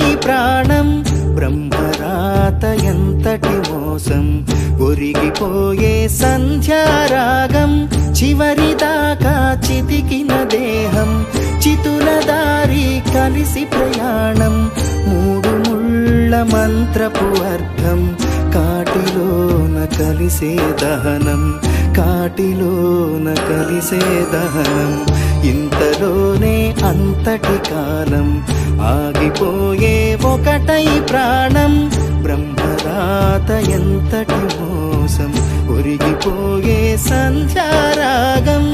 ప్రాణం బ్రహ్మరాత ఎంతటి మోసం ఒరిగిపోయే సంధ్యారాగం చివరి దాకా చితికిన దేహం చితుల దారి కలిసి ప్రయాణం మూడు ముళ్ళ మంత్రపు అర్థం కాటిలోన కలిసే దహనం కాటిలోన కలిసే దహనం ఇంతలోనే అంతటి కాలం ఆగిపోయే ఒకటై ప్రాణం బ్రహ్మరాత ఎంతటి మోసం ఒరిగిపోయే సంధ్యారాగం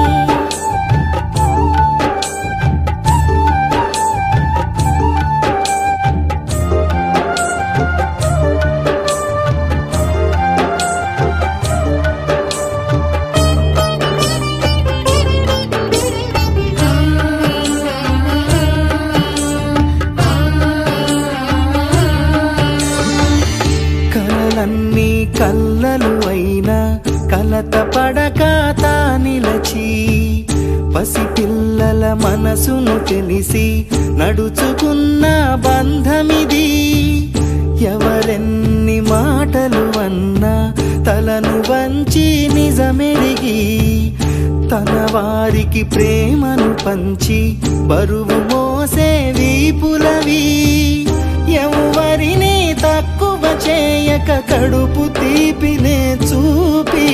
కలలన్నీ కల్లలు అయినా కలత పడక తా నిలచి పసిపిల్లల మనసును తెలిసి నడుచుకున్న బంధమిది ఎవరెన్ని మాటలు అన్నా తలను వంచి నిజమెరిగి తన వారికి ప్రేమను పంచి బరువు మోసే వీపులవి ఎవరిని తక్కువ చేయక కడుపు తీపినే చూపి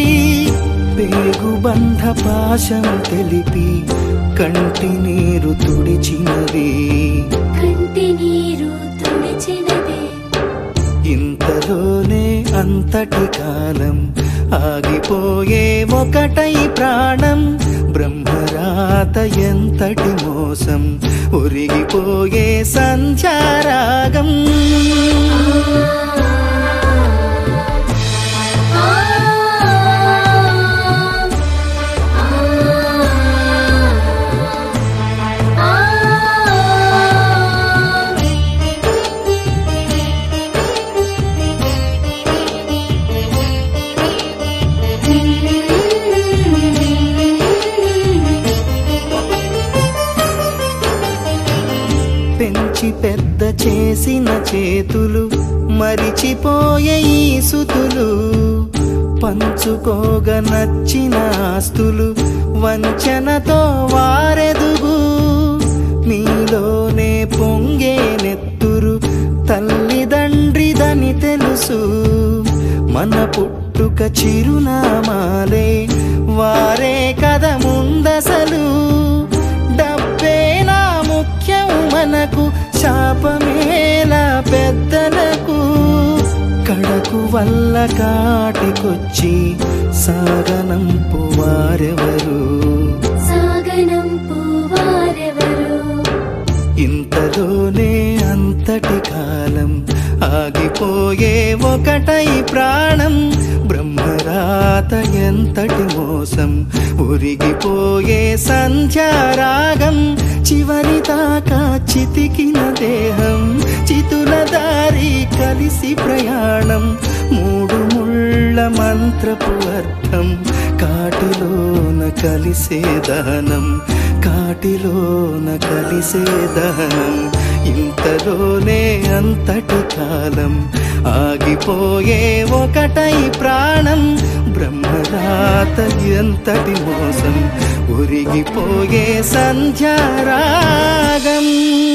పేగుబంధ పాశం తెలిపి కంటి నీరు తుడిచినది కంటి నీరు తుడిచినదే ఇంతలోనే అంతటి కాలం ఆగిపోయే ఒకటై ప్రాణం బ్రహ్మరాత ఎంతటి మోసం ఒరిగిపోయే సంధ్యారాగం ఆ పెంచి పెద్ద చేసిన చేతులు మరిచిపోయే ఈ సుతులు పంచుకోగ నచ్చిన ఆస్తులు వంచనతో వారెదుగు మీలోనే పొంగే నెత్తురు తల్లిదండ్రిదని తెలుసు మన పుట్టుక చిరునామాలే వారే కథ ముందసలు డబ్బేనా ముఖ్యం మనకు శాపమేలా పెద్దలకు కడకు వల్ల కాటికొచ్చి సాగనంపు వారెవరు సాగనంపు వారెవరు ఇంతలోనే అంతటి కాలం ఆగిపోయే ఒకటై ప్రాణం బ్రహ్మరాత ఎంతటి మోసం ఉరిగిపోయే సంధ్యారాగం చివరి దాకా చితికిన దేహం చితుల దారి కలిసి ప్రయాణం మూడు ముళ్ళ మంత్రపు అర్థం కాటిలోన కలిసే దహనం కాటిలోన కలిసే దహనం ఇంతలోనే అంతటి కాలం ఆగిపోయే ఒకటై ప్రాణం బ్రహ్మరాత ఎంతటి మోసం ఉరిగిపోయే సంధ్యారాగం